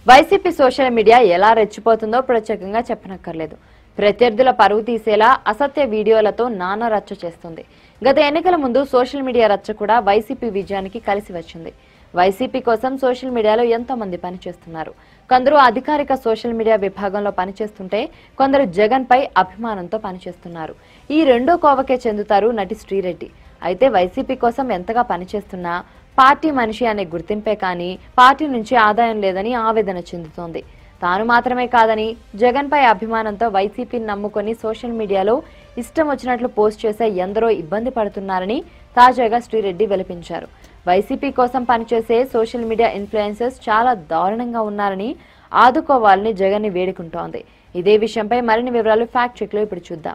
YCP social media ఎలా రెచ్చిపోతుందో ప్రత్యేకంగా చెప్పనక్కర్లేదు ప్రత్యర్థుల పరువు తీసేలా అసత్య వీడియోలతో నానా రచ్చ చేస్తుంది గత ఎన్నికల ముందు సోషల్ మీడియా రచ్చ కూడా వైసీపీ విజయానికి కలిసి వచ్చింది వైసీపీ కోసం సోషల్ మీడియాలో ఎంతో మంది పనిచేస్తున్నారు కొందరు అధికారిక సోషల్ మీడియా విభాగంలో పనిచేస్తుంటే కొందరు జగన్ పై అభిమానంతో పనిచేస్తున్నారు ఈ రెండో కోవకే చెందుతారు నటి శ్రీరెడ్డి అయితే వైసీపీ కోసం ఎంతగా పనిచేస్తున్నా పార్టీ మనిషి అనే గుర్తింపే కానీ పార్టీ నుంచి ఆదాయం లేదని ఆవేదన చెందుతోంది తాను మాత్రమే కాదని జగన్ పై అభిమానంతో వైసీపీని నమ్ముకొని సోషల్ మీడియాలో ఇష్టం వచ్చినట్లు పోస్ట్ చేసే ఎందరో ఇబ్బంది పడుతున్నారని తాజాగా శ్రీరెడ్డి వెలిపించారు వైసీపీ కోసం పనిచేసే సోషల్ మీడియా ఇన్ఫ్లుయెన్సర్స్ చాలా దారుణంగా ఉన్నారని ఆదుకోవాలని జగన్ ని వేడుకుంటోంది ఇదే విషయంపై మరిన్ని వివరాలు ఫ్యాక్ట్ చెక్ లో ఇప్పుడు చూద్దాం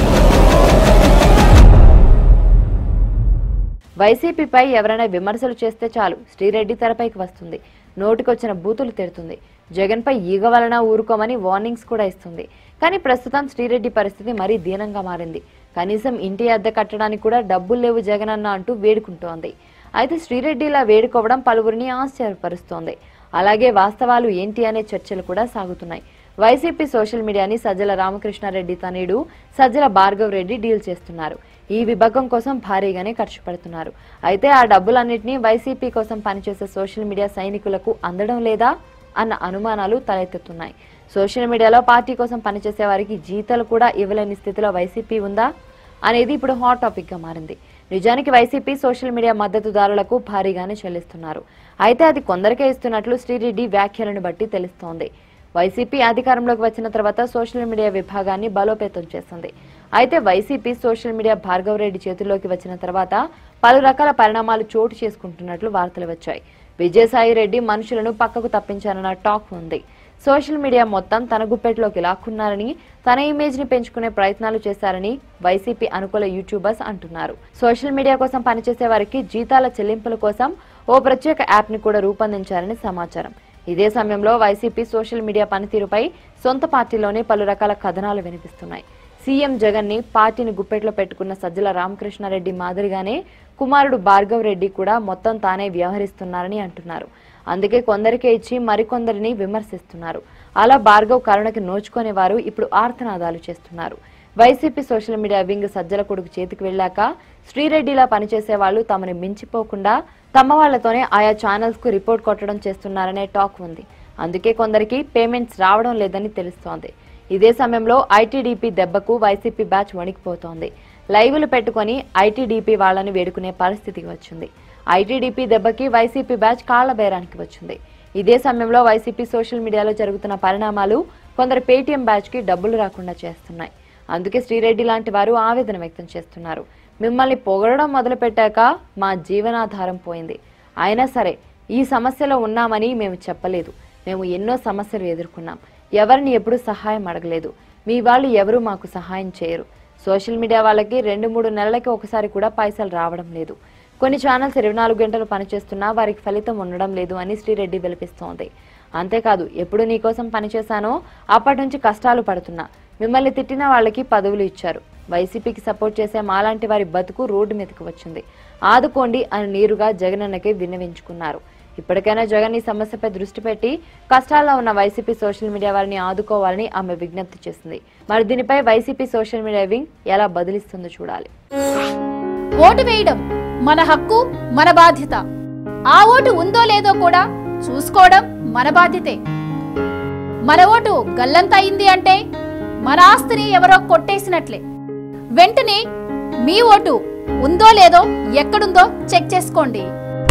వైసీపీపై ఎవరైనా విమర్శలు చేస్తే చాలు శ్రీరెడ్డి తెరపైకి వస్తుంది నోటికొచ్చిన బూతులు తిడుతుంది జగన్పై ఈగ వలన ఊరుకోమని వార్నింగ్స్ కూడా ఇస్తుంది కానీ ప్రస్తుతం శ్రీరెడ్డి పరిస్థితి మరీ దీనంగా మారింది కనీసం ఇంటి అద్దె కట్టడానికి కూడా డబ్బులు లేవు జగన్ అన్న అంటూ వేడుకుంటోంది అయితే శ్రీరెడ్డి ఇలా వేడుకోవడం పలువురిని ఆశ్చర్యపరుస్తోంది అలాగే వాస్తవాలు ఏంటి అనే చర్చలు కూడా సాగుతున్నాయి వైసీపీ సోషల్ మీడియాని సజ్జల రామకృష్ణారెడ్డి తనయుడు సజ్జల భార్గవ్ రెడ్డి డీల్ చేస్తున్నారు ఈ విభాగం కోసం భారీగానే ఖర్చు పెడుతున్నారు అయితే ఆ డబ్బులన్నింటినీ వైసీపీ కోసం పనిచేసే సోషల్ మీడియా సైనికులకు అందడం లేదా అన్న అనుమానాలు తలెత్తుతున్నాయి సోషల్ మీడియాలో పార్టీ కోసం పనిచేసే వారికి జీతాలు కూడా ఇవ్వలేని స్థితిలో వైసీపీ ఉందా అనేది ఇప్పుడు హాట్ టాపిక్ గా మారింది నిజానికి వైసీపీ సోషల్ మీడియా మద్దతుదారులకు భారీగానే చెల్లిస్తున్నారు అయితే అది కొందరికే ఇస్తున్నట్లు శ్రీరెడ్డి వ్యాఖ్యలను బట్టి తెలుస్తోంది వైసీపీ అధికారంలోకి వచ్చిన తర్వాత సోషల్ మీడియా విభాగాన్ని బలోపేతం చేసింది అయితే వైసీపీ సోషల్ మీడియా భార్గవ్ రెడ్డి చేతుల్లోకి వచ్చిన తర్వాత పలు రకాల పరిణామాలు చోటు చేసుకుంటున్నట్లు వార్తలు వచ్చాయి విజయసాయి రెడ్డి మనుషులను పక్కకు తప్పించారన్న టాక్ ఉంది సోషల్ మీడియా మొత్తం తన గుప్పెట్లోకి లాక్కున్నారని తన ఇమేజ్ ని పెంచుకునే ప్రయత్నాలు చేశారని వైసీపీ అనుకూల యూట్యూబర్స్ అంటున్నారు సోషల్ మీడియా కోసం పనిచేసే వారికి జీతాల చెల్లింపుల కోసం ఓ ప్రత్యేక యాప్ ని కూడా రూపొందించారని సమాచారం ఇదే సమయంలో వైసీపీ సోషల్ మీడియా పనితీరుపై సొంత పార్టీలోనే పలు రకాల కథనాలు వినిపిస్తున్నాయి సీఎం జగన్ ని పార్టీని గుప్పెట్లో పెట్టుకున్న సజ్జల రామకృష్ణారెడ్డి మాదిరిగానే కుమారుడు భార్గవ్ రెడ్డి కూడా మొత్తం తానే వ్యవహరిస్తున్నారని అంటున్నారు అందుకే కొందరికే ఇచ్చి మరికొందరిని విమర్శిస్తున్నారు అలా భార్గవ్ కరుణకి నోచుకునే వారు ఇప్పుడు ఆర్తనాదాలు చేస్తున్నారు YCP social media wing Sajjala కొడుకు చేతికి వెళ్ళాక శ్రీరెడ్డిలా పనిచేసే వాళ్ళు తమని మించిపోకుండా తమ వాళ్లతోనే ఆయా ఛానల్స్ కు రిపోర్ట్ కొట్టడం చేస్తున్నారనే టాక్ ఉంది అందుకే కొందరికి పేమెంట్స్ రావడం లేదని తెలుస్తోంది ఇదే సమయంలో ఐటీడీపీ దెబ్బకు వైసీపీ బ్యాచ్ వణికిపోతోంది లైవ్లు పెట్టుకొని ఐటీడీపీ వాళ్ళని వేడుకునే పరిస్థితికి వచ్చింది ఐటీడీపీ దెబ్బకి వైసీపీ బ్యాచ్ కాళ్ల బేరానికి వచ్చింది ఇదే సమయంలో వైసీపీ సోషల్ మీడియాలో జరుగుతున్న పరిణామాలు కొందరు పేటీఎం బ్యాచ్ కి డబ్బులు రాకుండా చేస్తున్నాయి అందుకే శ్రీరెడ్డి లాంటి వారు ఆవేదన వ్యక్తం చేస్తున్నారు మిమ్మల్ని పొగడడం మొదలుపెట్టాక మా జీవనాధారం పోయింది అయినా సరే ఈ సమస్యలో ఉన్నామని మేము చెప్పలేదు మేము ఎన్నో సమస్యలు ఎదుర్కొన్నాం ఎవరిని ఎప్పుడు సహాయం అడగలేదు మీ వాళ్ళు ఎవరు మాకు సహాయం చేయరు సోషల్ మీడియా వాళ్ళకి రెండు మూడు నెలలకి ఒకసారి కూడా పైసలు రావడం లేదు కొన్ని ఛానల్స్ ఇరవై నాలుగు గంటలు పనిచేస్తున్నా వారికి ఫలితం ఉండడం లేదు అని శ్రీరెడ్డి వెలిపిస్తోంది అంతేకాదు ఎప్పుడు నీకోసం పనిచేశానో అప్పటి నుంచి కష్టాలు పడుతున్నా మిమ్మల్ని తిట్టిన వాళ్ళకి పదవులు ఇచ్చారు వైసీపీకి సపోర్ట్ చేసే మాలాంటి వారి బతుకు రోడ్డు మీదకి వచ్చింది ఆదుకోండి అని నేరుగా జగనన్నకి విన్నవించుకున్నారు ఇప్పటికైనా జగన్ ఈ సమస్యపై దృష్టి పెట్టి కష్టాల్లో ఉన్న వైసీపీ సోషల్ మీడియా వారిని ఆదుకోవాలని ఆమె విజ్ఞప్తి చేసింది మరి దీనిపై వైసీపీ సోషల్ మీడియా వింగ్ ఎలా బదిలిస్తుందో చూడాలి ఓటు వేయడం మన హక్కు మన బాధ్యత ఆ ఓటు ఉందో లేదో కూడా చూసుకోవడం మన బాధ్యతే మన ఓటు గల్లంత అయింది అంటే మన ఆస్తిని ఎవరో కొట్టేసినట్లే వెంటనే మీ ఓటు ఉందో లేదో ఎక్కడుందో చెక్ చేసుకోండి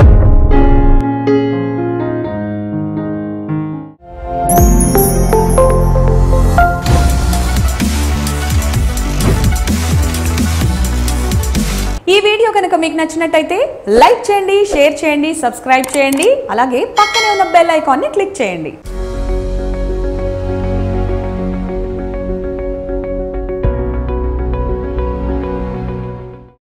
ఈ వీడియో కనుక మీకు నచ్చినట్టయితే లైక్ చేయండి షేర్ చేయండి సబ్స్క్రైబ్ చేయండి అలాగే పక్కనే ఉన్న బెల్ ఐకాన్ని క్లిక్ చేయండి